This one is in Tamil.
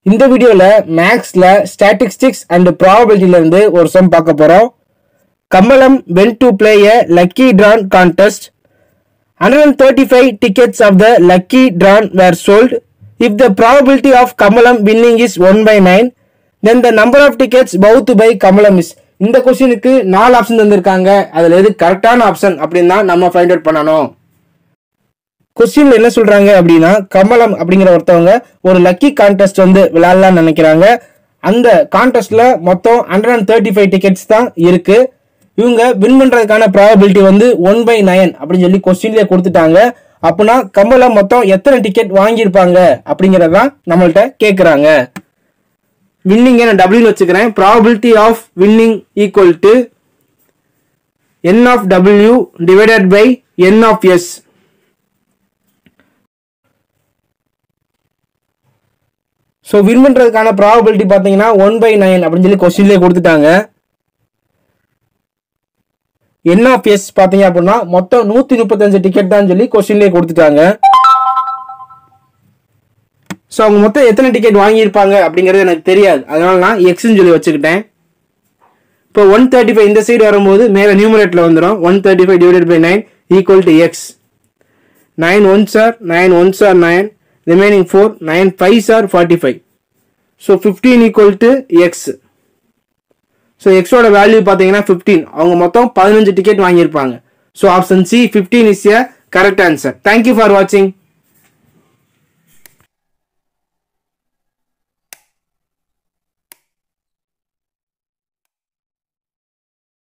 இந்த வீடியோல மேக்ஸ்ல ஸ்டாட்டிஸ்டிக்ஸ் அண்ட் ப்ராபபிலிட்டில இருந்து ஒரு சம் பார்க்க போறோம் Kamalam went to play a lucky draw contest 135 tickets of the lucky drawn were sold. If the probability of Kamalam winning is 1 by 9, then the number of tickets bought by Kamalam is இந்த கொஸ்டினுக்கு நாலு ஆப்ஷன் தந்திருக்காங்க அதுல எது கரெக்டான ஆப்ஷன் அப்படின்னு தான் நம்ம ஃபைண்ட் அவுட் பண்ணணும் கொஸ்டின்ல என்ன சொல்றாங்க அப்படின்னா கமலம் அப்படிங்கிற ஒருத்தவங்க ஒரு லக்கி கான்டெஸ்ட் வந்து விளையாடலாம்னு நினைக்கிறாங்க அந்த கான்டெஸ்ட்ல மொத்தம் hundred and thirty five tickets தான் இருக்கு இவங்க வின் பண்றதுக்கான ப்ராபபிலிட்டி வந்து ஒன் பை நைன் அப்படின்னு சொல்லி கொஸ்டின்லேயே கொடுத்துட்டாங்க அப்படின்னா கமலம் மொத்தம் எத்தனை டிக்கெட் வாங்கியிருப்பாங்க அப்படிங்கறதான் நம்மள்ட்ட கேட்குறாங்க வின்னிங் நான் டபிள்யூ வச்சுக்கிறேன் probability of winning equal to N of W divided by N of S so win பண்ணுறதுக்கான ப்ராபபிலிட்டி பார்த்தீங்கன்னா ஒன் பை நைன் அப்படின்னு சொல்லி கொஸ்டின்லேயே கொடுத்துட்டாங்க என் ஆஃப் எஸ் பார்த்தீங்க அப்படின்னா மொத்தம் நூற்றி முப்பத்தஞ்சு டிக்கெட் தான் சொல்லி கொஸ்டின்லேயே கொடுத்துட்டாங்க ஸோ அவங்க மொத்தம் எத்தனை டிக்கெட் வாங்கியிருப்பாங்க அப்படிங்கிறது எனக்கு தெரியாது அதனால நான் எக்ஸ்ன்னு சொல்லி வச்சுக்கிட்டேன் இப்போ ஒன் தேர்ட்டி ஃபைவ் இந்த சைடு வரும்போது மேலே நியூமரேட்டில் வந்துடும் one thirty five divided by nine equal to X nine one sir nine one sir nine remaining four nine five sir forty five so fifteen equal to X so எக்ஸோட வேல்யூ பார்த்தீங்கன்னா ஃபிஃப்டீன் அவங்க மொத்தம் பதினஞ்சு டிக்கெட் வாங்கியிருப்பாங்க so option C fifteen is a correct answer thank you for வாட்சிங்